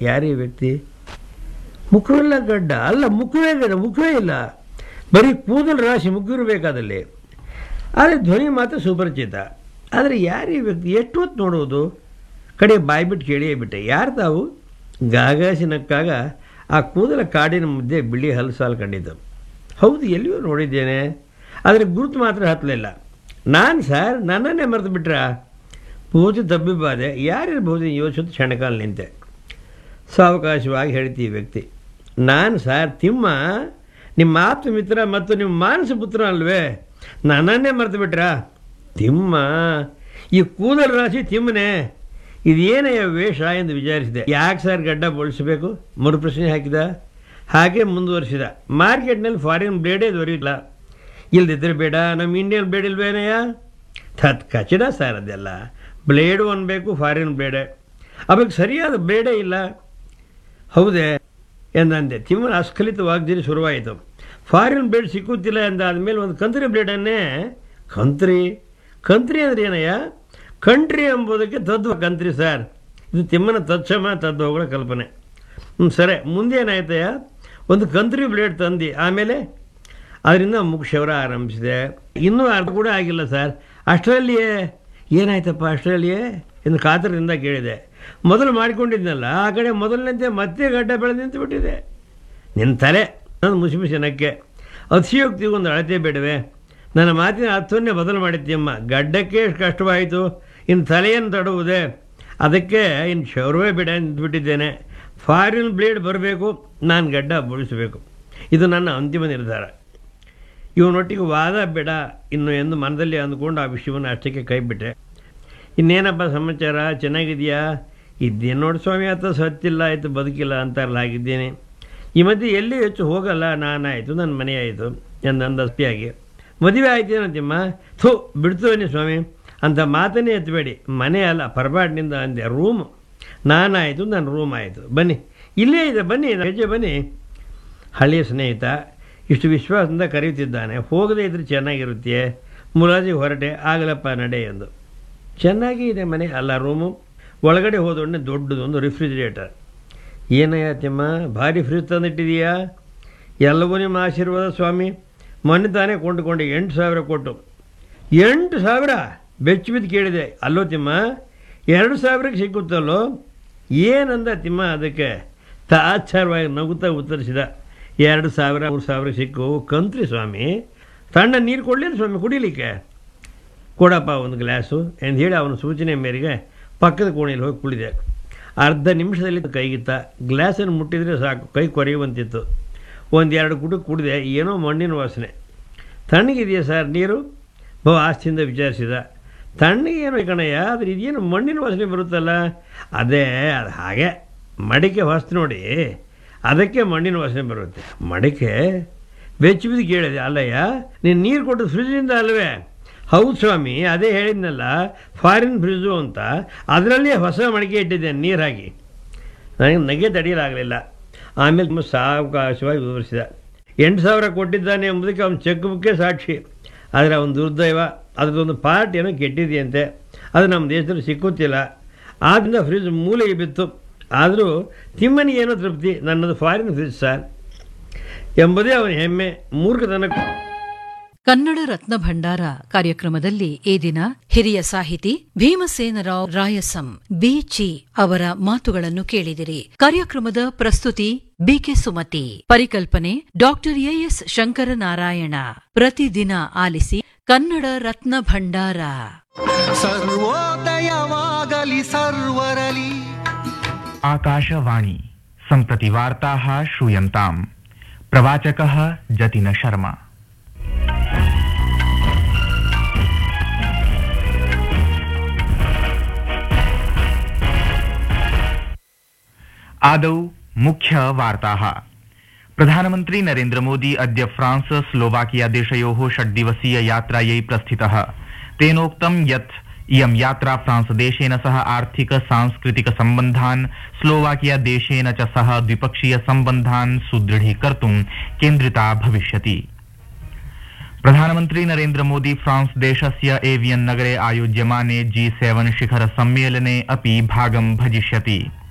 ಯಾರೇ ವ್ಯಕ್ತಿ ಮುಖವೆಲ್ಲ ಗಡ್ಡ ಅಲ್ಲ ಮುಖವೇ ಗಡ್ಡ ಮುಖವೇ ಇಲ್ಲ ಬರೀ ಕೂದಲು ರಾಶಿ ಮುಗಿರಬೇಕಾದಲ್ಲಿ ಆದರೆ ಧ್ವನಿ ಮಾತ್ರ ಸುಪರಿಚಿತ ಆದರೆ ಯಾರೇ ವ್ಯಕ್ತಿ ಎಷ್ಟು ಹೊತ್ತು ನೋಡುವುದು ಕಡೆ ಬಾಯ್ಬಿಟ್ಟು ಕೇಳಿಯೇ ಬಿಟ್ಟೆ ಯಾರು ತಾವು ಗಾಗಾಸಿನಕ್ಕಾಗ ಆ ಕೂದಲ ಕಾಡಿನ ಮಧ್ಯೆ ಬಿಳಿ ಹಲಸಾಲು ಕಂಡಿದ್ದು ಹೌದು ಎಲ್ಲಿಯೂ ನೋಡಿದ್ದೇನೆ ಆದರೆ ಗುರುತು ಮಾತ್ರ ಹತ್ತಲಿಲ್ಲ ನಾನು ಸರ್ ನನ್ನನ್ನೇ ಮರೆತು ಬಿಟ್ರಾ ಪೂಜೆ ತಬ್ಬಿಬಾದೆ ಯಾರಿರ್ಬೋದು ಯೋಚಿಸುತ್ತ ಕ್ಷಣಕಾಲ ನಿಂತೆ ಸಾವಕಾಶವಾಗಿ ಹೇಳ್ತೀವಿ ವ್ಯಕ್ತಿ ನಾನು ಸರ್ ತಿಮ್ಮ ನಿಮ್ಮ ಆಪ್ತ ಮಿತ್ರ ಮತ್ತು ನಿಮ್ಮ ಮಾನಸ ಪುತ್ರ ಅಲ್ವೇ ನನ್ನನ್ನೇ ಮರೆತು ಬಿಟ್ರಾ ತಿಮ್ಮ ಈ ಕೂದಲ ರಾಶಿ ತಿಮ್ಮನೆ ಇದೇನಯ್ಯ ವೇಷ ಎಂದು ವಿಚಾರಿಸಿದೆ ಯಾಕೆ ಸರ್ ಗಡ್ಡ ಬೋಳಿಸಬೇಕು ಮರು ಪ್ರಶ್ನೆ ಹಾಕಿದ ಹಾಗೆ ಮುಂದುವರಿಸಿದ ಮಾರ್ಕೆಟ್ನಲ್ಲಿ ಫಾರಿನ್ ಬ್ಲೇಡೇ ದೊರೆಯಿಲ್ಲ ಇಲ್ದಿದ್ರೆ ಬೇಡ ನಮ್ಮ ಇಂಡಿಯನ್ ಬ್ಲೇಡ್ ಇಲ್ವೇನಯ್ಯ ತತ್ ಕಚಡ ಸರ್ ಅದೆಲ್ಲ ಬ್ಲೇಡು ಅನ್ಬೇಕು ಫಾರಿನ್ ಬ್ಲೇಡೆ ಅವಾಗ ಸರಿಯಾದ ಬ್ಲೇಡೇ ಇಲ್ಲ ಹೌದೇ ಎಂದಂದೆ ತಿಮ್ಮನ ಅಸ್ಖಲಿತ ವಾಗ್ದಿರಿ ಶುರುವಾಯಿತು ಫಾರಿನ್ ಬ್ಲೇಡ್ ಸಿಕ್ಕುತ್ತಿಲ್ಲ ಎಂದಾದ್ಮೇಲೆ ಒಂದು ಕಂತ್ರಿ ಬ್ಲೇಡನ್ನೇ ಕಂತ್ರಿ ಕಂತ್ರಿ ಅಂದ್ರೆ ಏನಯ್ಯ ಕಂಟ್ರಿ ಎಂಬುದಕ್ಕೆ ತದ್ವ ಕಂತ್ರಿ ಸರ್ ಇದು ತಿಮ್ಮನ ತತ್ಸಮ ತದ್ವಗಳ ಕಲ್ಪನೆ ಹ್ಞೂ ಸರಿ ಮುಂದೇನಾಯ್ತಯ್ಯ ಒಂದು ಕಂತ್ರಿ ಬ್ಲೇಡ್ ತಂದು ಆಮೇಲೆ ಅದರಿಂದ ಮುಖ್ಯವರ ಆರಂಭಿಸಿದೆ ಇನ್ನೂ ಅರ್ಧ ಕೂಡ ಆಗಿಲ್ಲ ಸರ್ ಅಷ್ಟರಲ್ಲಿಯೇ ಏನಾಯ್ತಪ್ಪ ಅಷ್ಟರಲ್ಲಿಯೇ ಎಂದು ಕಾತರದಿಂದ ಕೇಳಿದೆ ಮೊದಲು ಮಾಡಿಕೊಂಡಿದ್ನಲ್ಲ ಆ ಕಡೆ ಮೊದಲಿನಂತೆ ಮತ್ತೆ ಗಡ್ಡ ಬೆಳೆದು ನಿಂತು ಬಿಟ್ಟಿದೆ ನಿನ್ನ ತಲೆ ನಾನು ಮುಸಿ ಮುಸಿ ನಕ್ಕೆ ಅತಿಶಯೋಕ್ತಿಗೆ ಒಂದು ಅಳತೆ ಬೇಡವೆ ನನ್ನ ಮಾತಿನ ಅರ್ಥವನ್ನೇ ಬದಲು ಮಾಡಿದ್ದೀಯಮ್ಮ ಗಡ್ಡಕ್ಕೆ ಎಷ್ಟು ಕಷ್ಟವಾಯಿತು ಇನ್ನು ತಲೆಯನ್ನು ತಡುವುದೇ ಅದಕ್ಕೆ ಇನ್ನು ಶೌರ್ವೇ ಬೇಡ ನಿಂತುಬಿಟ್ಟಿದ್ದೇನೆ ಫಾರಿನ್ ಬ್ಲೇಡ್ ಬರಬೇಕು ನಾನು ಗಡ್ಡ ಬೋಳಿಸಬೇಕು ಇದು ನನ್ನ ಅಂತಿಮ ನಿರ್ಧಾರ ಇವನೊಟ್ಟಿಗೆ ವಾದ ಬೇಡ ಇನ್ನು ಎಂದು ಮನದಲ್ಲಿ ಅಂದ್ಕೊಂಡು ಆ ವಿಷಯವನ್ನು ಅಷ್ಟಕ್ಕೆ ಕೈಬಿಟ್ಟೆ ಇನ್ನೇನಪ್ಪ ಸಮಾಚಾರ ಚೆನ್ನಾಗಿದೆಯಾ ಇದ್ದೇನು ನೋಡಿ ಸ್ವಾಮಿ ಆತ ಸತ್ತಿಲ್ಲ ಆಯಿತು ಬದುಕಿಲ್ಲ ಅಂತಾರಲ್ಲ ಆಗಿದ್ದೇನೆ ಈ ಮಧ್ಯೆ ಎಲ್ಲಿ ಹೆಚ್ಚು ಹೋಗಲ್ಲ ನಾನಾಯಿತು ನನ್ನ ಮನೆ ಆಯಿತು ಎಂದಂದ ಅಸ್ತಿಯಾಗಿ ಮದುವೆ ಆಯ್ತೇನಂತಿಮ್ಮ ಥೂ ಬಿಡ್ತೇನೆ ಸ್ವಾಮಿ ಅಂತ ಮಾತನ್ನೇ ಎತ್ತಬೇಡಿ ಮನೆ ಅಲ್ಲ ಪರಬಾಡ್ನಿಂದ ಅಂದೆ ರೂಮ್ ನಾನಾಯಿತು ನನ್ನ ರೂಮ್ ಆಯಿತು ಬನ್ನಿ ಇಲ್ಲೇ ಇದೆ ಬನ್ನಿ ಹೆಜ್ಜೆ ಬನ್ನಿ ಹಳೆಯ ಸ್ನೇಹಿತ ಇಷ್ಟು ವಿಶ್ವಾಸದಿಂದ ಕರೆಯುತ್ತಿದ್ದಾನೆ ಹೋಗದೇ ಇದ್ರೆ ಚೆನ್ನಾಗಿರುತ್ತೆ ಮುಲಾಜಿಗೆ ಹೊರಟೆ ಆಗಲಪ್ಪ ನಡೆ ಎಂದು ಚೆನ್ನಾಗಿ ಇದೆ ಮನೆ ಅಲ್ಲ ರೂಮು ಒಳಗಡೆ ಹೋದೊಡನೆ ದೊಡ್ಡದೊಂದು ರಿಫ್ರಿಜಿರೇಟರ್ ಏನಯ್ಯ ತಿಮ್ಮ ಭಾರಿ ಫ್ರಿಜ್ ತಂದಿಟ್ಟಿದೀಯಾ ಎಲ್ಲವೂ ನಿಮ್ಮ ಆಶೀರ್ವಾದ ಸ್ವಾಮಿ ಮೊನ್ನೆ ತಾನೇ ಕೊಂಡುಕೊಂಡು ಎಂಟು ಸಾವಿರ ಕೊಟ್ಟು ಎಂಟು ಸಾವಿರ ಬೆಚ್ಚ ಬಿದ್ದು ಕೇಳಿದೆ ಅಲ್ಲೋ ತಿಮ್ಮ ಎರಡು ಸಾವಿರಕ್ಕೆ ಸಿಕ್ಕುತ್ತಲ್ಲೋ ಏನಂದ ತಿಮ್ಮ ಅದಕ್ಕೆ ತಾಚ್ಚಾರವಾಗಿ ನಗುತ್ತಾ ಉತ್ತರಿಸಿದ ಎರಡು ಸಾವಿರ ಮೂರು ಸಾವಿರ ಸಿಕ್ಕು ಕಂತ್ರಿ ಸ್ವಾಮಿ ತಣ್ಣ ನೀರು ಕೊಡಲಿಲ್ಲ ಸ್ವಾಮಿ ಕುಡಿಲಿಕ್ಕೆ ಕೊಡಪ್ಪ ಒಂದು ಗ್ಲಾಸು ಎಂದು ಹೇಳಿ ಅವನ ಸೂಚನೆ ಮೇರೆಗೆ ಪಕ್ಕದ ಕೋಣೆಯಲ್ಲಿ ಹೋಗಿ ಕುಳಿದೆ ಅರ್ಧ ನಿಮಿಷದಲ್ಲಿ ಕೈಗಿತ್ತ ಗ್ಲಾಸನ್ನು ಮುಟ್ಟಿದರೆ ಸಾಕು ಕೈ ಕೊರೆಯುವಂತಿತ್ತು ಒಂದೆರಡು ಕುಟು ಕುಡಿದೆ ಏನೋ ಮಣ್ಣಿನ ವಾಸನೆ ತಣ್ಣಗಿದೆಯಾ ಸರ್ ನೀರು ಬಹು ಆಸ್ತಿಯಿಂದ ವಿಚಾರಿಸಿದ ತಣ್ಣಗೆ ಏನೋ ಕಣಯ್ಯ ಆದರೆ ಇದೇನು ಮಣ್ಣಿನ ವಾಸನೆ ಬರುತ್ತಲ್ಲ ಅದೇ ಅದು ಹಾಗೆ ಮಡಿಕೆ ಹೊಸ್ತು ನೋಡಿ ಅದಕ್ಕೆ ಮಣ್ಣಿನ ವಾಸನೆ ಬರುತ್ತೆ ಮಡಿಕೆ ಬೆಚ್ಚ ಬಿದ್ದು ಕೇಳಿದೆ ಅಲ್ಲಯ್ಯ ನೀನು ನೀರು ಕೊಟ್ಟು ಫ್ರಿಜ್ನಿಂದ ಅಲ್ವೇ ಹೌದು ಸ್ವಾಮಿ ಅದೇ ಹೇಳಿದ್ನಲ್ಲ ಫಾರಿನ್ ಫ್ರಿಜ್ಜು ಅಂತ ಅದರಲ್ಲೇ ಹೊಸ ಮಡಿಕೆ ಇಟ್ಟಿದ್ದೇನೆ ನೀರು ಹಾಕಿ ನನಗೆ ನಗೆ ತಡೆಯಲಾಗಲಿಲ್ಲ ಆಮೇಲೆ ತುಂಬ ಸಾವಕಾಶವಾಗಿ ವಿವರಿಸಿದ ಎಂಟು ಸಾವಿರ ಕೊಟ್ಟಿದ್ದಾನೆ ಎಂಬುದಕ್ಕೆ ಅವನ ಚೆಕ್ ಬುಕ್ಕೇ ಸಾಕ್ಷಿ ಆದರೆ ಅವನ ದುರ್ದೈವ ಅದರದೊಂದು ಪಾರ್ಟ್ ಏನೋ ಕೆಟ್ಟಿದೆಯಂತೆ ಅದು ನಮ್ಮ ದೇಶದಲ್ಲಿ ಸಿಕ್ಕುತ್ತಿಲ್ಲ ಆದ್ದರಿಂದ ಫ್ರಿಜ್ ಮೂಲೆಗೆ ಬಿತ್ತು ಆದರೂ ತಿಮ್ಮನಿಗೇನೋ ತೃಪ್ತಿ ನನ್ನದು ಫಾರಿನ್ ಫ್ರಿಜ್ ಸರ್ ಎಂಬುದೇ ಅವನ ಹೆಮ್ಮೆ ಮೂರ್ಖತನ ಕನ್ನಡ ರತ್ನ ಭಂಡಾರ ಕಾರ್ಯಕ್ರಮದಲ್ಲಿ ಈ ದಿನ ಹಿರಿಯ ಸಾಹಿತಿ ಭೀಮಸೇನರಾವ್ ರಾಯಸಂ ಬಿಚಿ ಅವರ ಮಾತುಗಳನ್ನು ಕೇಳಿದಿರಿ ಕಾರ್ಯಕ್ರಮದ ಪ್ರಸ್ತುತಿ ಬಿಕೆ ಸುಮತಿ ಪರಿಕಲ್ಪನೆ ಡಾಕ್ಟರ್ ಎಎಸ್ ಶಂಕರನಾರಾಯಣ ಪ್ರತಿದಿನ ಆಲಿಸಿ ಕನ್ನಡ ರತ್ನ ಭಂಡಾರ ಸರ್ವೋದಯವಾಗಲಿ ಸರ್ವರಲಿ आकाशवाणी सम्प्रति वार्ताः श्रूयन्ताम् प्रवाचकः जतिन शर्मा आदौ मुख्यवार्ताः प्रधानमन्त्री नरेन्द्रमोदी अद्य फ्रांस स्लोवाकिया देशयोः षड्दिवसीय यात्रायै प्रस्थितः तेनोक्तं यत् इयं यात्रा फ्रांस देशेन सह आर्थिक सांस्कृतिक सम्बन्धान् स्लोवाकिया देशेन च सह द्विपक्षीय सम्बन्धान् सुदृढीकर्तुं केन्द्रिता भविष्यति प्रधानमन्त्री नरेन्द्र मोदी फ्रांस देशस्य एवियन नगरे आयोज्यमाने जी सेवन शिखर सम्मेलने अपि भागं भजिष्यति